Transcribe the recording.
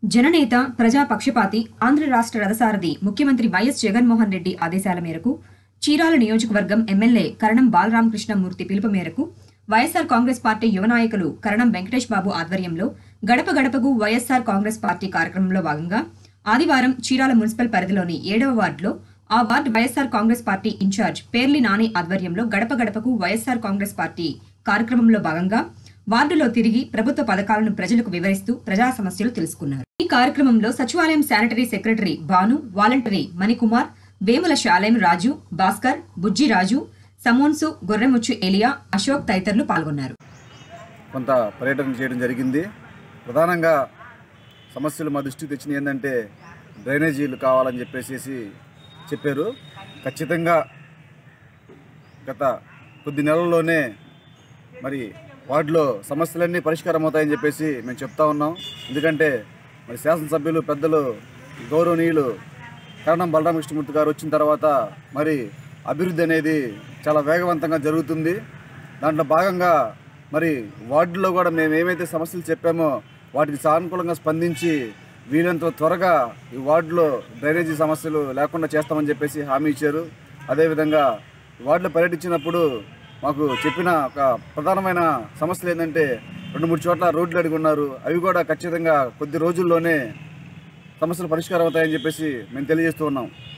జననేత ప్రజా పక్షపాతి ఆంధ్ర రాష్ట్ర రథసారథి ముఖ్యమంత్రి వైఎస్ జగన్మోహన్ రెడ్డి ఆదేశాల మేరకు చీరాల నియోజకవర్గం ఎమ్మెల్యే కరణం బాలరామకృష్ణమూర్తి పిలుపు మేరకు వైఎస్సార్ కాంగ్రెస్ పార్టీ యువ నాయకులు కరణం వెంకటేష్ బాబు ఆధ్వర్యంలో గడప గడపకు వైఎస్సార్ కాంగ్రెస్ పార్టీ కార్యక్రమంలో భాగంగా ఆదివారం చీరాల మున్సిపల్ పరిధిలోని ఏడవ వార్డులో ఆ ward YSR Congress party incharge Perni Nani ఆధ్వర్యంలో గడప గడపకు వైఎస్సార్ కాంగ్రెస్ పార్టీ కార్యక్రమంలో భాగంగా వార్డులో తిరిగి ప్రభుత్వ పథకాలను ప్రజలకు వివరిస్తూ ప్రజా సమస్యలు తెలుసుకున్నారు ఈ కార్యక్రమంలో సచివాలయం sanitary secretary Bhanu voluntary Manikumar Vemula Salem Raju Bhaskar Bujji Raju సమోన్సు గొర్రెముచ్చు ఎలియా అశోక్ తదితరులు పాల్గొన్నారు కొంత పర్యటన చేయడం జరిగింది ప్రధానంగా సమస్యలు మా దృష్టికి తెచ్చినవి ఏంటంటే డ్రైనేజీలు కావాలని చెప్పేసి చెప్పారు ఖచ్చితంగా గత కొద్ది నెలల్లోనే మరి వార్డులో సమస్యలన్నీ పరిష్కారం అవుతాయని చెప్పేసి మేము చెప్తా ఉన్నాం ఎందుకంటే మరి శాసనసభ్యులు పెద్దలు గౌరవనీయులు కరణం బలరామకృష్ణమూర్తి గారు వచ్చిన తర్వాత మరి అభివృద్ధి అనేది చాలా వేగవంతంగా జరుగుతుంది దాంట్లో భాగంగా మరి వార్డులో కూడా మేము ఏమైతే సమస్యలు చెప్పామో వాటికి సానుకూలంగా స్పందించి వీలంత త్వరగా ఈ వార్డులో డ్రైనేజీ సమస్యలు లేకుండా చేస్తామని చెప్పేసి హామీ ఇచ్చారు అదేవిధంగా వార్డులో పర్యటించినప్పుడు మాకు చెప్పిన ఒక ప్రధానమైన సమస్యలు ఏంటంటే రెండు మూడు చోట్ల రోడ్లు అడిగి ఉన్నారు అవి కూడా ఖచ్చితంగా కొద్ది రోజుల్లోనే సమస్యలు పరిష్కారం అవుతాయని చెప్పేసి మేము తెలియజేస్తూ ఉన్నాం